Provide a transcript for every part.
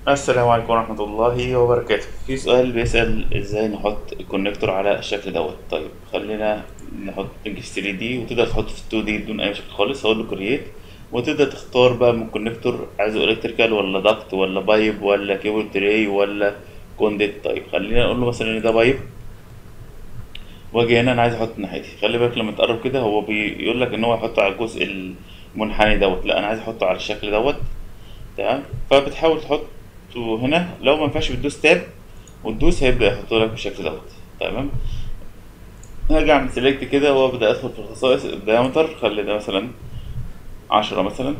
السلام عليكم ورحمة الله وبركاته في سؤال بيسأل ازاي نحط الكونكتور على الشكل دوت طيب خلينا نحط نجيب 3 دي وتقدر تحطه في 2 دي بدون اي شكل خالص هقول له كرييت وتبدأ تختار بقى من الكونكتور عايزه الكتريكال ولا داكت ولا بايب ولا كيبل تري ولا كونديت طيب خلينا نقول له مثلا ان ده بايب واجي هنا انا عايز احط ناحيتي خلي بالك لما تقرب كده هو بيقول لك ان هو يحطه على الجزء المنحني دوت لا انا عايز احطه على الشكل دوت تمام فبتحاول تحطه هنا لو ما ينفعش بتدوس تاب وتدوس هيبدأ يحطه لك بالشكل دوت تمام هاجي اعمل سيلكت كده وابدا ادخل في الخصائص الدايمتر خلي ده مثلا عشرة مثلا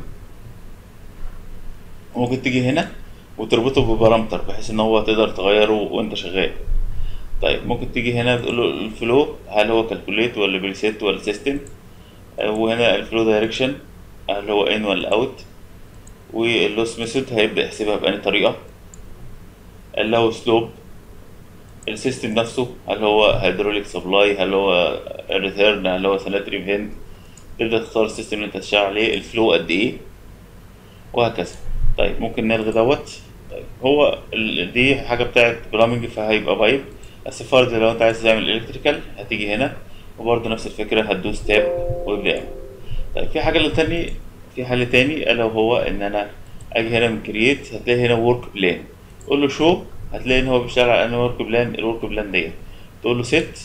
ممكن تيجي هنا وتربطه ببارامتر بحيث ان هو تقدر تغيره وانت شغال طيب ممكن تيجي هنا تقول له الفلو هل هو كالكوليت ولا بريسيت ولا سيستم وهنا الفلو دايركشن هل هو ان ولا اوت واللوس ميثود هيبدأ يحسبها بأي طريقة اللي هو سلوب السيستم نفسه هل هو هيدروليك سبلاي هل هو ريتيرن هل هو سانيتري فينت تبدأ تختار السيستم اللي انت تشتغل عليه الفلو قد ايه وهكذا طيب ممكن نلغي دوت طيب هو ال- دي حاجة بتاعت بلامنج فهيبقى بايب بس فرض لو انت عايز تعمل الكتريكال هتيجي هنا وبرضه نفس الفكرة هتدوس تاب ويبدأ يعمل طيب في حاجة اللي تاني في حل تاني الا وهو ان انا اجي هنا من كرييت هتلاقي هنا ورك بلان تقول له شو هتلاقي ان هو بيشتغل على انه ورك بلان الورك بلان ديت تقول له سيت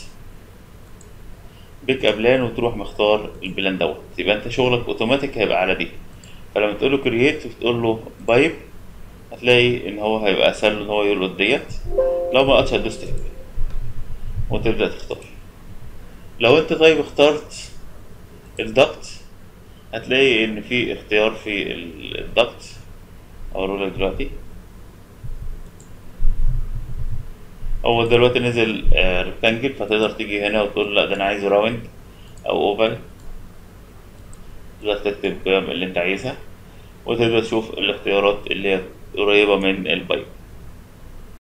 بيك بلان وتروح مختار البلان دوت يبقى انت شغلك اوتوماتيك هيبقى على دي فلما تقول له كرييت وتقول له بايب هتلاقي ان هو هيبقى اسهل له ان هو يلقط ديت لو ما لقطش هتدوس تاب وتبدا تختار لو انت طيب اخترت الدكت هتلاقي ان في اختيار في الضغط اوريه لك دلوقتي هو دلوقتي نزل ريكتانجل فتقدر تيجي هنا وتقول لا ده انا عايزه راوند او اوفال تقدر تكتب القيم اللي انت عايزها وتبدأ تشوف الاختيارات اللي هي قريبة من البايب